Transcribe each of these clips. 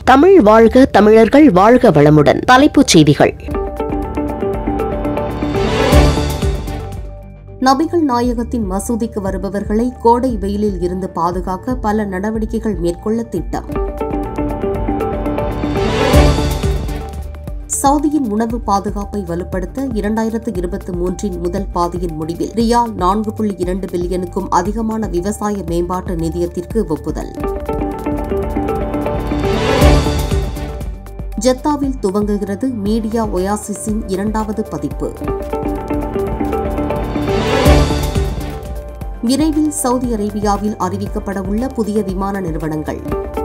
தமிழ் வாழ்க தமிழர்கள் வாழ்க வளமுடன் தலைப்புச் செய்திகள் நபிகள் நாயகத்தின் மசூதிக்கு வருபவர்களை கோடை வெயிலில் இருந்து பாதுகாக்க பல நடவடிக்கைகள் மேற்கொள்ள திட்டம் சவுதியின் உணவு பாதுகாப்பை வலுப்படுத்த இரண்டாயிரத்து இருபத்தி மூன்றின் முதல் பாதியின் முடிவில் ரியால் நான்கு புள்ளி இரண்டு பில்லியனுக்கும் அதிகமான விவசாய மேம்பாட்டு நிதியத்திற்கு ஒப்புதல் ஜெத்தாவில் துவங்குகிறது மீடியா ஒயாசிஸின் இரண்டாவது பதிப்பு விரைவில் சவுதி அரேபியாவில் அறிவிக்கப்பட உள்ள புதிய விமான நிறுவனங்கள்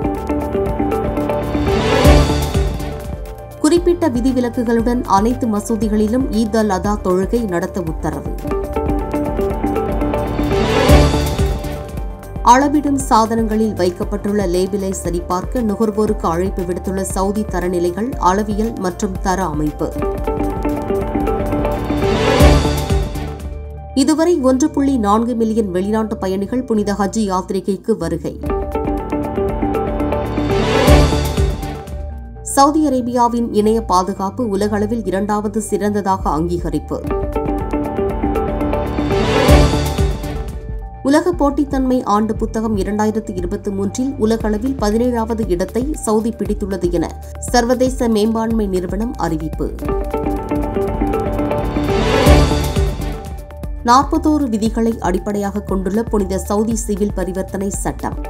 குறிப்பிட்ட விதிவிலக்குகளுடன் அனைத்து மசூதிகளிலும் ஈத் அல் அதா தொழுகை நடத்த உத்தரவு அளவிடும் சாதனங்களில் வைக்கப்பட்டுள்ள லேபிளை சரிபார்க்க நுகர்வோருக்கு அழைப்பு விடுத்துள்ள சவுதி தரநிலைகள் அளவியல் மற்றும் தர அமைப்பு இதுவரை ஒன்று புள்ளி நான்கு மில்லியன் வெளிநாட்டு பயணிகள் புனித ஹஜ் யாத்திரிகைக்கு வருகை சவுதி அரேபியாவின் இணைய பாதுகாப்பு உலகளவில் இரண்டாவது சிறந்ததாக அங்கீகரிப்பு உலக போட்டித்தன்மை ஆண்டு புத்தகம் இரண்டாயிரத்து இருபத்தி மூன்றில் உலகளவில் பதினேழாவது இடத்தை சவுதி பிடித்துள்ளது என சர்வதேச மேம்பான்மை நிறுவனம் அறிவிப்பு நாற்பத்தோரு விதிகளை அடிப்படையாக கொண்டுள்ள புனித சவுதி சிவில் பரிவர்த்தனை சட்டம்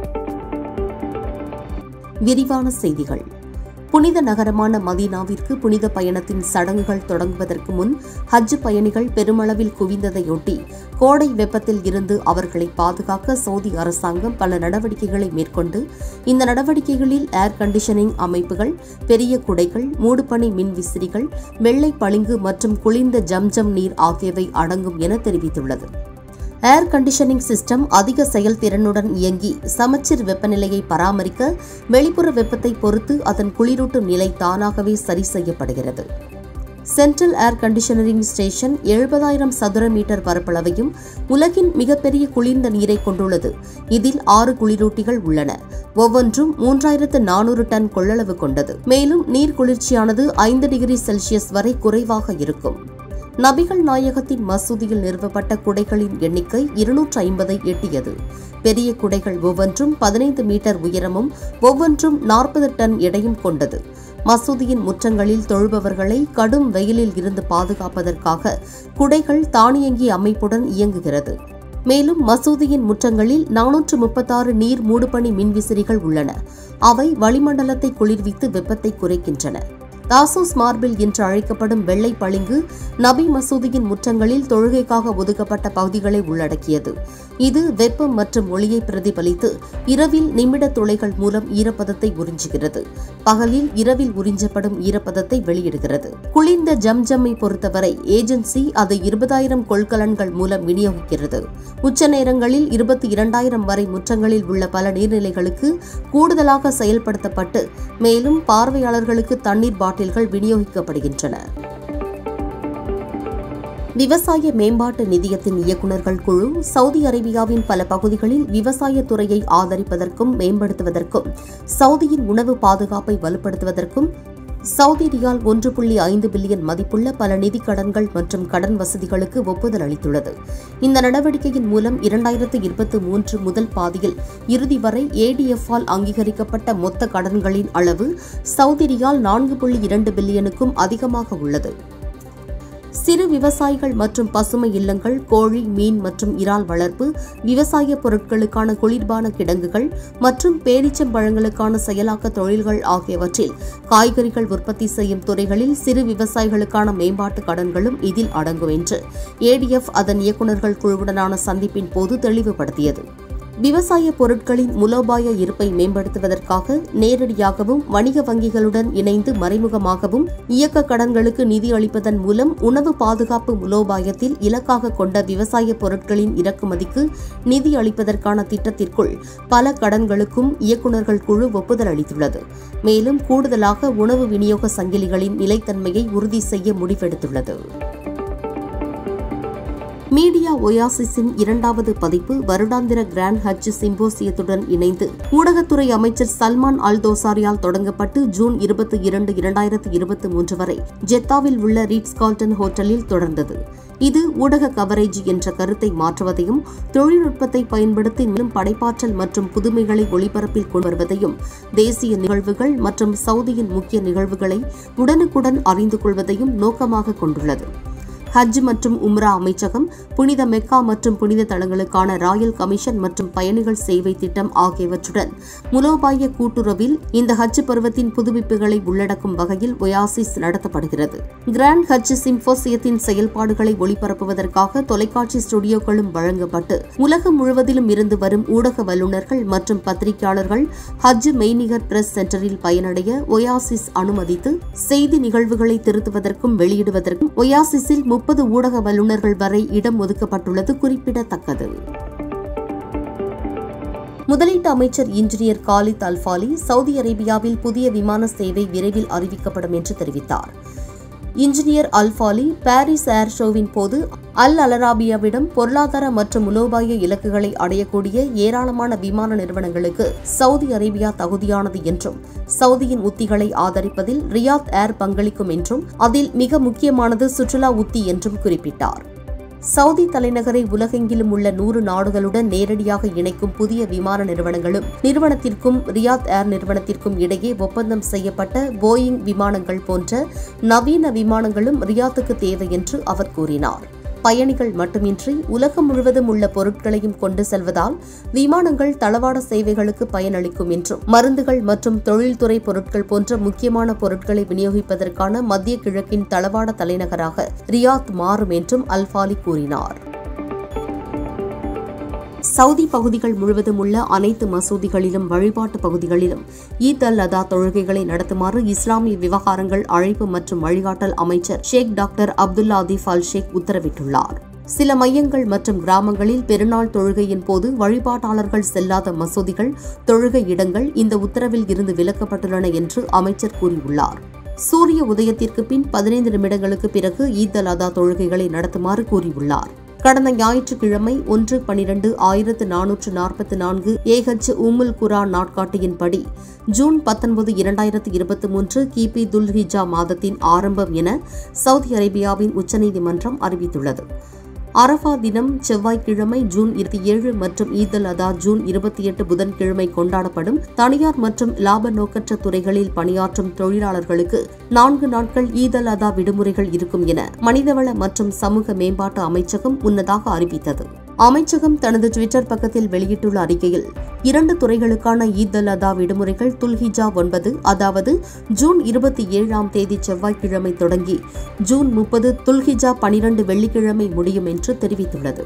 விரிவான செய்திகள் புனித நகரமான மதீனாவிற்கு புனித பயணத்தின் சடங்குகள் தொடங்குவதற்கு முன் ஹஜ் பயணிகள் பெருமளவில் குவிந்ததையொட்டி கோடை வெப்பத்தில் இருந்து அவர்களை பாதுகாக்க சவுதி அரசாங்கம் பல நடவடிக்கைகளை மேற்கொண்டு இந்த நடவடிக்கைகளில் ஏர் கண்டிஷனிங் அமைப்புகள் பெரிய குடைகள் மூடுபனி மின் விசிறிகள் வெள்ளை பளிங்கு மற்றும் குளிர்ந்த ஜம்ஜம் நீர் ஆகியவை அடங்கும் என தெரிவித்துள்ளது ஏர் கண்டிஷனிங் சிஸ்டம் அதிக செயல்திறனுடன் இயங்கி சமச்சீர் வெப்பநிலையை பராமரிக்க வெளிப்புற வெப்பத்தை பொறுத்து அதன் குளிரூட்டும் நிலை தானாகவே சரி செய்யப்படுகிறது சென்ட்ரல் ஏர் கண்டிஷனரிங் ஸ்டேஷன் எழுபதாயிரம் சதுர மீட்டர் பரப்பளவையும் உலகின் மிகப்பெரிய குளிர்ந்த நீரை கொண்டுள்ளது இதில் ஆறு குளிரூட்டிகள் உள்ளன ஒவ்வொன்றும் மூன்றாயிரத்து நானூறு டன் கொள்ளளவு கொண்டது மேலும் நீர் குளிர்ச்சியானது ஐந்து டிகிரி செல்சியஸ் வரை குறைவாக இருக்கும் நபிகள் நாயகத்தின் மசூதியில் நிறுவப்பட்ட குடைகளின் எண்ணிக்கை இருநூற்று ஐம்பதை எட்டியது பெரிய குடைகள் ஒவ்வொன்றும் பதினைந்து மீட்டர் உயரமும் ஒவ்வொன்றும் நாற்பது டன் எடையும் கொண்டது மசூதியின் முற்றங்களில் தொழுபவர்களை கடும் வெயிலில் இருந்து பாதுகாப்பதற்காக குடைகள் தானியங்கி அமைப்புடன் இயங்குகிறது மேலும் மசூதியின் முற்றங்களில் நானூற்று முப்பத்தாறு நீர் மூடுபனி மின்விசிறிகள் உள்ளன அவை வளிமண்டலத்தை குளிர்வித்து வெப்பத்தை குறைக்கின்றன தாசோஸ் மார்பில் என்று அழைக்கப்படும் வெள்ளை பளிங்கு நபி மசூதியின் முற்றங்களில் தொழுகைக்காக ஒதுக்கப்பட்ட பகுதிகளை உள்ளடக்கியது இது வெப்பம் மற்றும் ஒளியை பிரதிபலித்து இரவில் நிமிட துளைகள் மூலம் ஈரப்பதத்தை உறிஞ்சுகிறது பகலில் இரவில் உறிஞ்சப்படும் ஈரப்பதத்தை வெளியிடுகிறது குளிர்ந்த ஜம்ஜம்மை பொறுத்தவரை ஏஜென்சி அதை இருபதாயிரம் கொள்கலன்கள் மூலம் விநியோகிக்கிறது உச்ச நேரங்களில் இருபத்தி இரண்டாயிரம் வரை முற்றங்களில் உள்ள பல நீர்நிலைகளுக்கு கூடுதலாக செயல்படுத்தப்பட்டு மேலும் பார்வையாளர்களுக்கு தண்ணீர் பாட்டில்கள் விநியோகிக்கப்படுகின்றன விவசாய மேம்பாட்டு நிதியத்தின் இயக்குநர்கள் குழு சவுதி அரேபியாவின் பல பகுதிகளில் விவசாய துறையை ஆதரிப்பதற்கும் மேம்படுத்துவதற்கும் சவுதியின் உணவு பாதுகாப்பை வலுப்படுத்துவதற்கும் சவுதி ரியால் ஒன்று புள்ளி ஐந்து பில்லியன் மதிப்புள்ள பல நிதி கடன்கள் மற்றும் கடன் வசதிகளுக்கு ஒப்புதல் அளித்துள்ளது இந்த நடவடிக்கையின் மூலம் இரண்டாயிரத்து இருபத்தி மூன்று முதல் பாதியில் இறுதி வரை ஏடிஎஃப் ஆல் அங்கீகரிக்கப்பட்ட மொத்த கடன்களின் அளவு சவுதி ரியால் நான்கு புள்ளி இரண்டு பில்லியனுக்கும் அதிகமாக உள்ளது சிறு விவசாயிகள் மற்றும் பசுமை இல்லங்கள் கோழி மீன் மற்றும் இறால் வளர்ப்பு விவசாய பொருட்களுக்கான குளிர்பான கிடங்குகள் மற்றும் பேரிச்சம்பழங்களுக்கான செயலாக்க தொழில்கள் ஆகியவற்றில் காய்கறிகள் உற்பத்தி செய்யும் துறைகளில் சிறு விவசாயிகளுக்கான மேம்பாட்டு கடன்களும் இதில் அடங்கும் என்று ஏடிஎஃப் அதன் இயக்குநர்கள் குழுவுடனான சந்திப்பின் போது தெளிவுபடுத்தியது விவசாய பொருட்களின் மூலோபாய இருப்பை மேம்படுத்துவதற்காக நேரடியாகவும் வணிக வங்கிகளுடன் இணைந்து மறைமுகமாகவும் இயக்க கடன்களுக்கு நிதி அளிப்பதன் மூலம் உணவு பாதுகாப்பு மூலோபாயத்தில் இலக்காக கொண்ட விவசாய பொருட்களின் இறக்குமதிக்கு நிதி அளிப்பதற்கான திட்டத்திற்குள் பல கடன்களுக்கும் இயக்குநர்கள் குழு ஒப்புதல் அளித்துள்ளது மேலும் கூடுதலாக உணவு விநியோக சங்கிலிகளின் நிலைத்தன்மையை உறுதி செய்ய முடிவெடுத்துள்ளது மீடியா ஒயாசிஸின் இரண்டாவது பதிப்பு வருடாந்திர கிராண்ட் ஹஜ் சிம்போசியத்துடன் இணைந்து ஊடகத்துறை அமைச்சர் சல்மான் அல் தோசாரியால் தொடங்கப்பட்டு ஜூன் இருபத்தி இரண்டு இரண்டாயிரத்து இருபத்தி மூன்று வரை ஜெத்தாவில் உள்ள ரீட்ஸ் கால்டன் ஹோட்டலில் தொடர்ந்தது இது ஊடக கவரேஜ் என்ற கருத்தை மாற்றுவதையும் தொழில்நுட்பத்தை பயன்படுத்தி மேலும் படைப்பாற்றல் மற்றும் புதுமைகளை ஒளிபரப்பில் கொண்டு வருவதையும் தேசிய நிகழ்வுகள் மற்றும் சவுதியின் முக்கிய நிகழ்வுகளை உடனுக்குடன் அறிந்து கொள்வதையும் நோக்கமாக கொண்டுள்ளது ஹஜ் மற்றும் உம்ரா அமைச்சகம் புனித மெக்கா மற்றும் புனித தலங்களுக்கான ராயல் கமிஷன் மற்றும் பயணிகள் சேவை திட்டம் ஆகியவற்றுடன் முலோபாய கூட்டுறவில் இந்த ஹஜ் பருவத்தின் புதுப்பிப்புகளை உள்ளடக்கும் வகையில் ஒயாசிஸ் நடத்தப்படுகிறது கிராண்ட் ஹஜ் சிம்போசியத்தின் செயல்பாடுகளை ஒளிபரப்புவதற்காக தொலைக்காட்சி ஸ்டுடியோக்களும் வழங்கப்பட்டு உலகம் முழுவதிலும் இருந்து வரும் ஊடக வல்லுநர்கள் மற்றும் பத்திரிகையாளர்கள் ஹஜ் மெய்நிகர் பிரஸ் சென்டரில் பயனடைய ஒயாசிஸ் அனுமதித்து செய்தி நிகழ்வுகளை திருத்துவதற்கும் வெளியிடுவதற்கும் ஒயாசிஸில் முப்பது ஊடக வல்லுநர்கள் வரை இடம் ஒதுக்கப்பட்டுள்ளது குறிப்பிடத்தக்கது முதலீட்டு அமைச்சர் இன்ஜினியர் காலித் அல்பாலி சவுதி அரேபியாவில் புதிய விமான சேவை விரைவில் அறிவிக்கப்படும் என்று தெரிவித்தார் இன்ஜினியர் அல்பாலி பாரிஸ் ஏர் ஷோவின் போது அல் அலராபியாவிடம் பொருளாதார மற்றும் மூலோபாய இலக்குகளை அடையக்கூடிய ஏராளமான விமான நிறுவனங்களுக்கு சவுதி அரேபியா தகுதியானது என்றும் சவுதியின் உத்திகளை ஆதரிப்பதில் ரியாத் ஏர் பங்களிக்கும் என்றும் அதில் மிக முக்கியமானது சுற்றுலா உத்தி என்றும் குறிப்பிட்டார் சவுதி தலைநகரை உலகெங்கிலும் உள்ள நூறு நாடுகளுடன் நேரடியாக இணைக்கும் புதிய விமான நிறுவனங்களும் நிறுவனத்திற்கும் ரியாத் ஏர் நிறுவனத்திற்கும் இடையே ஒப்பந்தம் செய்யப்பட்ட போயிங் விமானங்கள் போன்ற நவீன விமானங்களும் ரியாத்துக்கு தேவை என்று அவர் கூறினார் பயணிகள் மட்டுமின்றி உலகம் முழுவதும் உள்ள பொருட்களையும் கொண்டு செல்வதால் விமானங்கள் தளவாட சேவைகளுக்கு பயனளிக்கும் என்றும் மருந்துகள் மற்றும் தொழில்துறை பொருட்கள் போன்ற முக்கியமான பொருட்களை விநியோகிப்பதற்கான மத்திய கிழக்கின் தளவாட தலைநகராக ரியாத் மாறும் என்றும் அல்பாலி கூறினார் சவுதி பகுதிகள் முழுவதும் உள்ள அனைத்து மசூதிகளிலும் வழிபாட்டு பகுதிகளிலும் ஈத் அல் அதா தொழுகைகளை நடத்துமாறு இஸ்லாமிய விவகாரங்கள் அழைப்பு மற்றும் வழிகாட்டல் அமைச்சர் Sheikh doctor Abdullah Adeeb Al Sheikh உத்தரவிட்டுள்ளார் சில மையங்கள் மற்றும் கிராமங்களில் பெருநாள் தொழுகையின் போது வழிபாட்டாளர்கள் செல்லாத மசூதிகள் தொழுகை இடங்கள் இந்த உத்தரவில் இருந்து விலக்கப்பட்டுள்ளன என்று அமைச்சர் கூறியுள்ளார் சூரிய உதயத்திற்கு பின் பதினைந்து நிமிடங்களுக்கு பிறகு ஈத் அல் அதா தொழுகைகளை நடத்துமாறு கூறியுள்ளார் கடந்த ஞாயிற்றுக்கிழமை ஒன்று பனிரெண்டு ஆயிரத்து நானூற்று நாற்பத்தி நான்கு ஏஹெச் உமுல் குரா நாட்காட்டியின்படி ஜூன் பத்தொன்பது இரண்டாயிரத்து இருபத்தி மூன்று கிபி துல்ஹிஜா மாதத்தின் ஆரம்பம் என சவுதி அரேபியாவின் உச்சநீதிமன்றம் அறிவித்துள்ளது அரஃபா தினம் செவ்வாய்க்கிழமை ஜூன் இருபத்தி ஏழு மற்றும் ஈத் அல் அதா ஜூன் இருபத்தி எட்டு புதன்கிழமை கொண்டாடப்படும் தனியார் மற்றும் லாப நோக்கற்ற துறைகளில் பணியாற்றும் தொழிலாளர்களுக்கு நான்கு நாட்கள் ஈத் அல் அதா விடுமுறைகள் இருக்கும் என மனிதவள மற்றும் சமூக மேம்பாட்டு அமைச்சகம் முன்னதாக அறிவித்தது அமைச்சகம் தனது டுவிட்டர் பக்கத்தில் வெளியிட்டுள்ள அறிக்கையில் இரண்டு துறைகளுக்கான ஈத் அல் அதா விடுமுறைகள் துல்ஹிஜா ஒன்பது அதாவது ஜூன் இருபத்தி ஏழாம் தேதி செவ்வாய்க்கிழமை தொடங்கி ஜூன் முப்பது துல்ஹிஜா பனிரண்டு வெள்ளிக்கிழமை முடியும் என்று தெரிவித்துள்ளது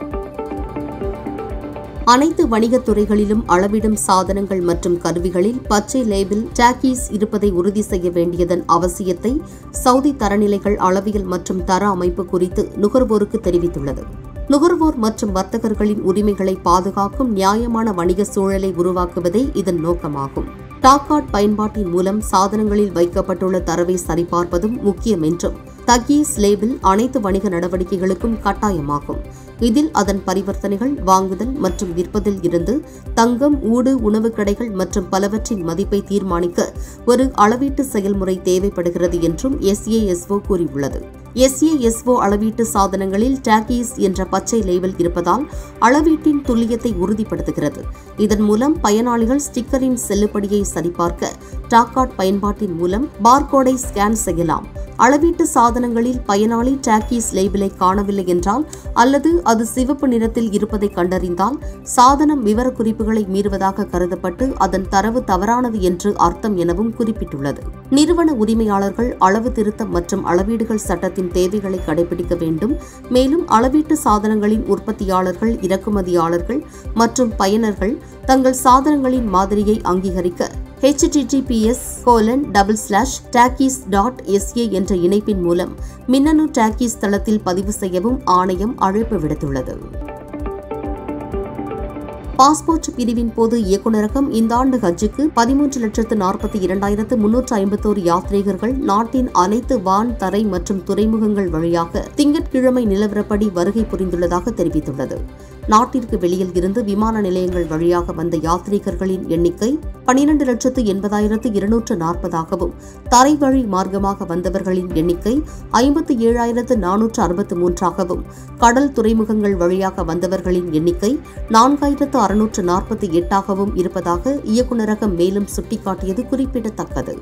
அனைத்து வணிகத் துறைகளிலும் அளவிடும் சாதனங்கள் மற்றும் கருவிகளில் பச்சை லேபிள் டாக்கீஸ் இருப்பதை உறுதி செய்ய வேண்டியதன் அவசியத்தை சவுதி தரநிலைகள் அளவியல் மற்றும் தர அமைப்பு குறித்து நுகர்வோருக்கு தெரிவித்துள்ளது நுகர்வோர் மற்றும் வர்த்தகர்களின் உரிமைகளை பாதுகாக்கும் நியாயமான வணிக சூழலை உருவாக்குவதே இதன் நோக்கமாகும் டாக்காட் பயன்பாட்டின் மூலம் சாதனங்களில் வைக்கப்பட்டுள்ள தரவை சரிபார்ப்பதும் முக்கியம் என்றும் தகீஸ் லேபிள் அனைத்து வணிக நடவடிக்கைகளுக்கும் கட்டாயமாகும் இதில் அதன் பரிவர்த்தனைகள் வாங்குதல் மற்றும் விற்பதில் இருந்து தங்கம் ஊடு உணவுக் கடைகள் மற்றும் பலவற்றின் மதிப்பை தீர்மானிக்க ஒரு அளவீட்டு செயல்முறை தேவைப்படுகிறது என்றும் எஸ்ஏஎஸ்ஓ கூறியுள்ளது எஸ்ஏஎஸ்ஓ அளவீட்டு சாதனங்களில் டாக்கீஸ் என்ற பச்சை லேபிள் இருப்பதால் அளவீட்டின் துல்லியத்தை உறுதிப்படுத்துகிறது இதன் மூலம் பயனாளிகள் ஸ்டிக்கரின் செல்லுபடியை சரிபார்க்க டாக்காட் பயன்பாட்டின் மூலம் பார்கோடை ஸ்கேன் செய்யலாம் அளவீட்டு சாதனங்களில் பயனாளி டாக்கீஸ் லேபிளை காணவில்லை என்றால் அல்லது அது சிவப்பு நிறத்தில் இருப்பதை கண்டறிந்தால் சாதனம் விவரக்குறிப்புகளை மீறுவதாக கருதப்பட்டு அதன் தரவு தவறானது என்று அர்த்தம் எனவும் குறிப்பிட்டுள்ளது நிறுவன உரிமையாளர்கள் அளவு திருத்தம் மற்றும் அளவீடுகள் சட்டத்தின் தேவைகளை கடைபிடிக்க வேண்டும் மேலும் அளவீட்டு சாதனங்களின் உற்பத்தியாளர்கள் இறக்குமதியாளர்கள் மற்றும் பயனர்கள் தங்கள் சாதனங்களின் மாதிரியை அங்கீகரிக்க https colon double slash talkies dot SA என்ற இணைப்பின் மூலம் மின்னணு டாக்கீஸ் தளத்தில் பதிவு செய்யவும் ஆணையம் அழைப்பு விடுத்துள்ளது பாஸ்போர்ட் பிரிவின் போது இயக்குநரகம் இந்த ஆண்டு ஹஜ்ஜுக்கு பதிமூன்று லட்சத்து நாற்பத்தி இரண்டாயிரத்து முன்னூற்று ஐம்பத்தோரு யாத்ரீகர்கள் நாட்டின் அனைத்து வான் தரை மற்றும் துறைமுகங்கள் வழியாக திங்கட்கிழமை நிலவரப்படி வருகை புரிந்துள்ளதாக தெரிவித்துள்ளது நாட்டிற்கு வெளியில் இருந்து விமான நிலையங்கள் வழியாக வந்த யாத்ரீகர்களின் எண்ணிக்கை பனிரண்டு லட்சத்து எண்பதாயிரத்து இருநூற்று நாற்பதாகவும் தரை வழி மார்க்கமாக வந்தவர்களின் எண்ணிக்கை ஐம்பத்தி ஏழாயிரத்து நானூற்று அறுபத்து மூன்றாகவும் கடல் துறைமுகங்கள் வழியாக வந்தவர்களின் எண்ணிக்கை நான்காயிரத்து அறுநூற்று நாற்பத்தி எட்டாகவும் இருப்பதாக இயக்குநரகம் மேலும் சுட்டிக்காட்டியது குறிப்பிடத்தக்கது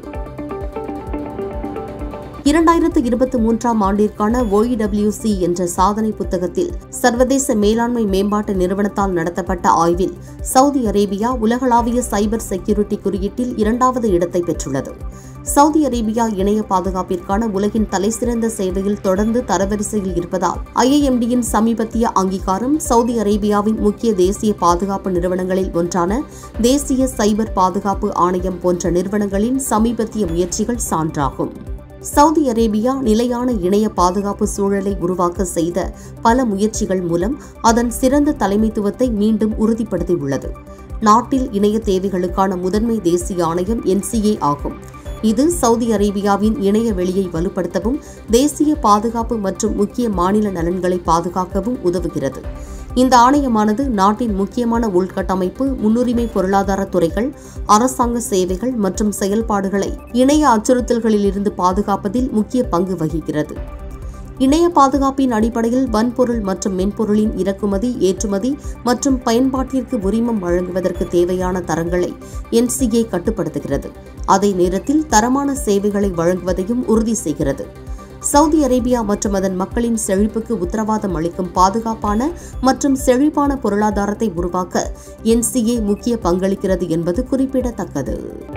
இரண்டாயிரத்து இருபத்தி மூன்றாம் ஆண்டிற்கான OEWC என்ற சாதனை புத்தகத்தில் சர்வதேச மேலாண்மை மேம்பாட்டு நிறுவனத்தால் நடத்தப்பட்ட ஆய்வில் சவுதி அரேபியா உலகளாவிய சைபர் செக்யூரிட்டி குறியீட்டில் இரண்டாவது இடத்தை பெற்றுள்ளது சவுதி அரேபியா இணைய பாதுகாப்பிற்கான உலகின் தலைசிறந்த சேவையில் தொடர்ந்து தரவரிசையில் இருப்பதால் ஐஐஎம்டியின் சமீபத்திய அங்கீகாரம் சவுதி அரேபியாவின் முக்கிய தேசிய பாதுகாப்பு நிறுவனங்களில் ஒன்றான தேசிய சைபர் பாதுகாப்பு ஆணையம் போன்ற நிறுவனங்களின் சமீபத்திய முயற்சிகள் சான்றாகும் சவுதி அரேபியா நிலையான இணைய பாதுகாப்பு சூழலை உருவாக்க செய்த பல முயற்சிகள் மூலம் அதன் சிறந்த தலைமைத்துவத்தை மீண்டும் உறுதிப்படுத்தியுள்ளது நாட்டில் இணைய தேவைகளுக்கான முதன்மை தேசிய ஆணையம் என்சிஏ ஆகும் இது சவுதி அரேபியாவின் இணைய வெளியை வலுப்படுத்தவும் தேசிய பாதுகாப்பு மற்றும் முக்கிய மாநில நலன்களை பாதுகாக்கவும் உதவுகிறது இந்த ஆணையமானது நாட்டின் முக்கியமான உள்கட்டமைப்பு முன்னுரிமை பொருளாதார துறைகள் அரசாங்க சேவைகள் மற்றும் செயல்பாடுகளை இணைய அச்சுறுத்தல்களிலிருந்து பாதுகாப்பதில் முக்கிய பங்கு வகிக்கிறது இணைய பாதுகாப்பின் அடிப்படையில் வன்பொருள் மற்றும் மென்பொருளின் இறக்குமதி ஏற்றுமதி மற்றும் பயன்பாட்டிற்கு உரிமம் வழங்குவதற்கு தேவையான தரங்களை என்சிஏ கட்டுப்படுத்துகிறது அதே நேரத்தில் தரமான சேவைகளை வழங்குவதையும் உறுதி செய்கிறது சவுதி அரேபியா மற்றும் அதன் மக்களின் செழிப்புக்கு உத்தரவாதம் அளிக்கும் பாதுகாப்பான மற்றும் செழிப்பான பொருளாதாரத்தை உருவாக்க என்சிஏ முக்கிய பங்களிக்கிறது என்பது குறிப்பிடத்தக்கது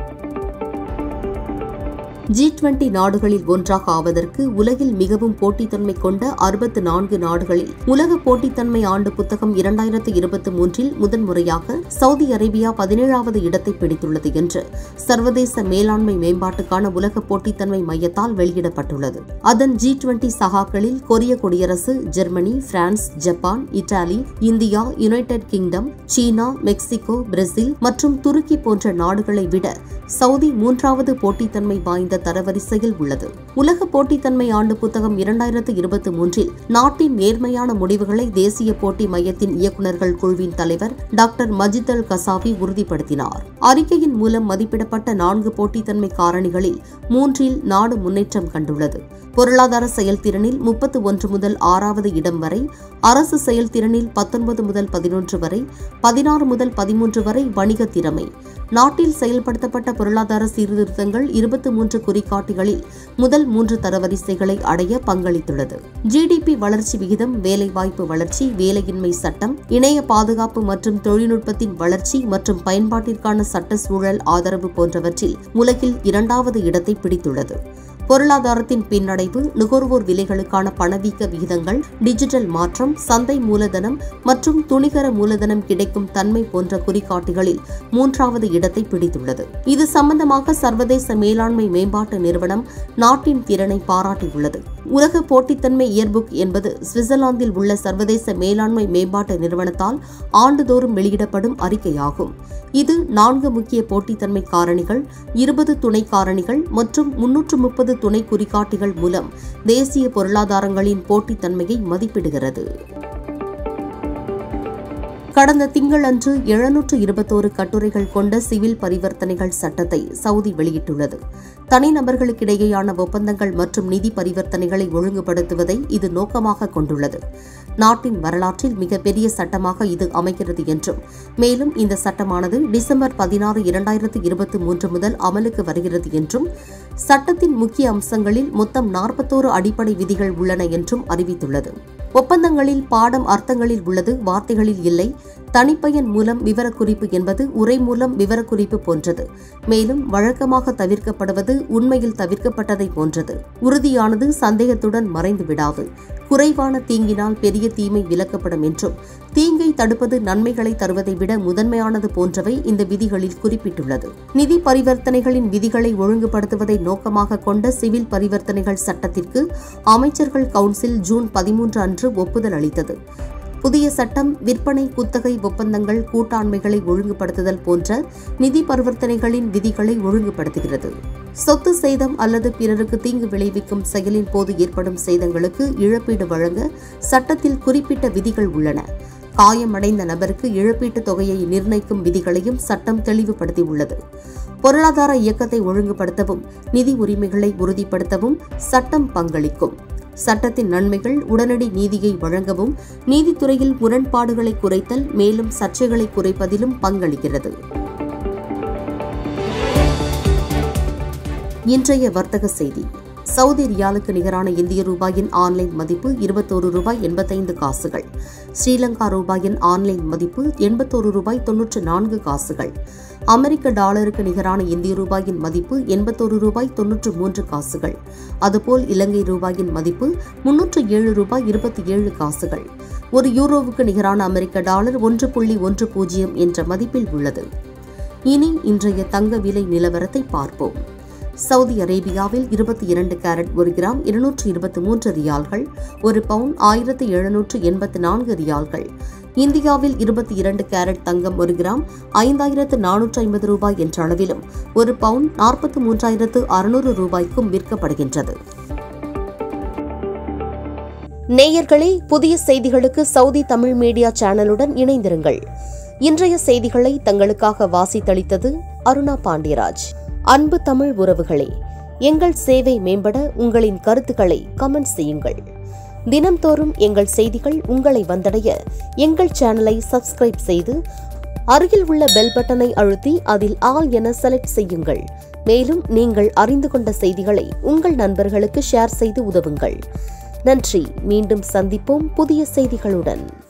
ஜி டுவெண்டி நாடுகளில் ஒன்றாக ஆவதற்கு உலகில் மிகவும் போட்டித்தன்மை கொண்ட அறுபத்து நான்கு நாடுகளில் உலக போட்டித்தன்மை ஆண்டு புத்தகம் இரண்டாயிரத்து இருபத்தி மூன்றில் முதன்முறையாக சவுதி அரேபியா பதினேழாவது இடத்தை பிடித்துள்ளது என்று சர்வதேச மேலாண்மை மேம்பாட்டுக்கான உலக போட்டித்தன்மை மையத்தால் வெளியிடப்பட்டுள்ளது அதன் ஜி டுவெண்டி சகாக்களில் கொரிய குடியரசு Germany France Japan Italy India United Kingdom China Mexico Brazil மற்றும் துருக்கி போன்ற நாடுகளை விட சவுதி மூன்றாவது போட்டித்தன்மை வாய்ந்த தரவரிசையில் உள்ளது உலக போட்டித்தன்மை ஆண்டு புத்தகம் இரண்டாயிரத்து இருபத்தி மூன்றில் நாட்டின் நேர்மையான முடிவுகளை தேசிய போட்டி மையத்தின் இயக்குநர்கள் குழுவின் தலைவர் டாக்டர் மஜித் அல் கசாவி உறுதிப்படுத்தினார் அறிக்கையின் மூலம் மதிப்பிடப்பட்ட நான்கு போட்டித்தன்மை காரணிகளில் மூன்றில் நாடு முன்னேற்றம் கண்டுள்ளது பொருளாதார செயல்திறனில் முப்பத்து ஒன்று முதல் ஆறாவது இடம் வரை அரசு செயல்திறனில் பத்தொன்பது முதல் பதினொன்று வரை பதினாறு முதல் பதிமூன்று வரை வணிக திறமை நாட்டில் செயல்படுத்தப்பட்ட பொருளாதார சீர்திருத்தங்கள் இருபத்தி மூன்று குறிகாட்டிகளில் முதல் மூன்று தரவரிசைகளை அடைய பங்களித்துள்ளது ஜிடிபி வளர்ச்சி விகிதம் வேலைவாய்ப்பு வளர்ச்சி வேலையின்மை சட்டம் இணைய பாதுகாப்பு மற்றும் தொழில்நுட்பத்தின் வளர்ச்சி மற்றும் பயன்பாட்டிற்கான சட்ட சூழல் ஆதரவு போன்றவற்றில் உலகில் இரண்டாவது இடத்தை பிடித்துள்ளது பொருளாதாரத்தின் பின்னடைவு நுகர்வோர் விலைகளுக்கான பணவீக்க விகிதங்கள் டிஜிட்டல் மாற்றம் சந்தை மூலதனம் மற்றும் துணிகர மூலதனம் கிடைக்கும் தன்மை போன்ற குறிகாட்டிகளில் மூன்றாவது இடத்தை பிடித்துள்ளது இது சம்பந்தமாக சர்வதேச மேலாண்மை மேம்பாட்டு நிறுவனம் நாட்டின் திறனை பாராட்டியுள்ளது உலக போட்டித்தன்மை இயர்புக் என்பது சுவிட்சர்லாந்தில் உள்ள சர்வதேச மேலாண்மை மேம்பாட்டு நிறுவனத்தால் ஆண்டுதோறும் வெளியிடப்படும் அறிக்கையாகும் இது நான்கு முக்கிய போட்டித்தன்மை காரணிகள் இருபது துணை காரணிகள் மற்றும் முன்னூற்று முப்பது துணை குறிகாட்டிகள் மூலம் தேசிய பொருளாதாரங்களின் போட்டித்தன்மையை மதிப்பிடுகிறது கடந்த திங்களன்று எழுநூற்று இருபத்தோரு கட்டுரைகள் கொண்ட சிவில் பரிவர்த்தனைகள் சட்டத்தை சவுதி வெளியிட்டுள்ளது தனிநபர்களுக்கிடையேயான ஒப்பந்தங்கள் மற்றும் நிதி பரிவர்த்தனைகளை ஒழுங்குபடுத்துவதை இது நோக்கமாக கொண்டுள்ளது நாட்டின் வரலாற்றில் மிகப்பெரிய சட்டமாக இது அமைகிறது என்றும் மேலும் இந்த சட்டமானது டிசம்பர் பதினாறு இரண்டாயிரத்து இருபத்தி மூன்று முதல் அமலுக்கு வருகிறது என்றும் சட்டத்தின் முக்கிய அம்சங்களில் மொத்தம் நாற்பத்தோரு அடிப்படை விதிகள் உள்ளன என்றும் அறிவித்துள்ளது ஒப்பந்தங்களில் பாடம் அர்த்தங்களில் உள்ளது வார்த்தைகளில் இல்லை தனிப்பயன் மூலம் விவரக்குறிப்பு என்பது உரை மூலம் விவரக்குறிப்பு போன்றது மேலும் வழக்கமாக தவிர்க்கப்படுவது உண்மையில் தவிர்க்கப்பட்டதை போன்றது உறுதியானது சந்தேகத்துடன் மறைந்து விடாது குறைவான தீங்கினால் பெரிய தீமை விலக்கப்படும் என்றும் தீங்கை தடுப்பது நன்மைகளை தருவதை விட முதன்மையானது போன்றவை இந்த விதிகளில் குறிப்பிட்டுள்ளது நிதி பரிவர்த்தனைகளின் விதிகளை ஒழுங்குபடுத்துவதை நோக்கமாக கொண்ட சிவில் பரிவர்த்தனைகள் சட்டத்திற்கு அமைச்சர்கள் கவுன்சில் ஜூன் பதிமூன்று அன்று ஒப்புதல் அளித்தது புதிய சட்டம் விற்பனை குத்தகை ஒப்பந்தங்கள் கூட்டாண்மைகளை ஒழுங்குபடுத்துதல் போன்ற நிதி பரிவர்த்தனைகளின் விதிகளை ஒழுங்குபடுத்துகிறது சொத்து சேதம் அல்லது பிறருக்கு தீங்கு விளைவிக்கும் செயலின் போது ஏற்படும் சேதங்களுக்கு இழப்பீடு வழங்க சட்டத்தில் குறிப்பிட்ட விதிகள் உள்ளன காயமடைந்த நபருக்கு இழப்பீட்டுத் தொகையை நிர்ணயிக்கும் விதிகளையும் சட்டம் தெளிவுபடுத்தியுள்ளது பொருளாதார இயக்கத்தை ஒழுங்குபடுத்தவும் நிதி உரிமைகளை உறுதிப்படுத்தவும் சட்டம் பங்களிக்கும் சட்டத்தின் நன்மைகள் உடனடி நீதியை வழங்கவும் நீதித்துறையில் முரண்பாடுகளை குறைத்தல் மேலும் சர்ச்சைகளை குறைப்பதிலும் பங்களிக்கிறது இன்றைய வர்த்தக செய்தி சவுதி ரியாலுக்கு நிகரான இந்திய ரூபாயின் ஆன்லைன் மதிப்பு இருபத்தோரு ரூபாய் எண்பத்தைந்து காசுகள் ஸ்ரீலங்கா ரூபாயின் ஆன்லைன் மதிப்பு எண்பத்தோரு ரூபாய் தொன்னூற்று நான்கு காசுகள் அமெரிக்க டாலருக்கு நிகரான இந்திய ரூபாயின் மதிப்பு எண்பத்தோரு ரூபாய் தொன்னூற்று மூன்று காசுகள் அதுபோல் இலங்கை ரூபாயின் மதிப்பு முன்னூற்று ஏழு ரூபாய் இருபத்தி ஏழு காசுகள் ஒரு யூரோவுக்கு நிகரான அமெரிக்க டாலர் ஒன்று புள்ளி ஒன்று பூஜ்ஜியம் என்ற மதிப்பில் உள்ளது இனி இன்றைய தங்க விலை நிலவரத்தை பார்ப்போம் சவுதி அரேபியாவில் இருபத்தி இரண்டு கேரட் ஒரு கிராம் இருநூற்று இருபத்தி மூன்று ரியால்கள் ஒரு பவுன் ஆயிரத்து எழுநூற்று எண்பத்து நான்கு ரியால்கள் இந்தியாவில் இருபத்தி இரண்டு கேரட் தங்கம் ஒரு கிராம் ஐந்தாயிரத்து நானூற்று ஐம்பது ரூபாய் என்ற அளவிலும் ஒரு பவுன் நாற்பத்து மூன்றாயிரத்து அறுநூறு ரூபாய்க்கும் விற்கப்படுகின்றது நேயர்களே புதிய செய்திகளுக்கு சவுதி தமிழ் மீடியா சேனலுடன் இணைந்திருங்கள் இன்றைய செய்திகளை தங்களுக்காக வாசித்தளித்தது அருணா பாண்டியராஜ் அன்பு தமிழ் உறவுகளே எங்கள் சேவை மேம்பட உங்களின் கருத்துக்களை கமெண்ட் செய்யுங்கள் தினம்தோறும் எங்கள் செய்திகள் உங்களை வந்தடைய எங்கள் சேனலை சப்ஸ்கிரைப் செய்து அருகில் உள்ள பெல் பட்டனை அழுத்தி அதில் ஆல் என செலக்ட் செய்யுங்கள் மேலும் நீங்கள் அறிந்து கொண்ட செய்திகளை உங்கள் நண்பர்களுக்கு ஷேர் செய்து உதவுங்கள் நன்றி மீண்டும் சந்திப்போம் புதிய செய்திகளுடன்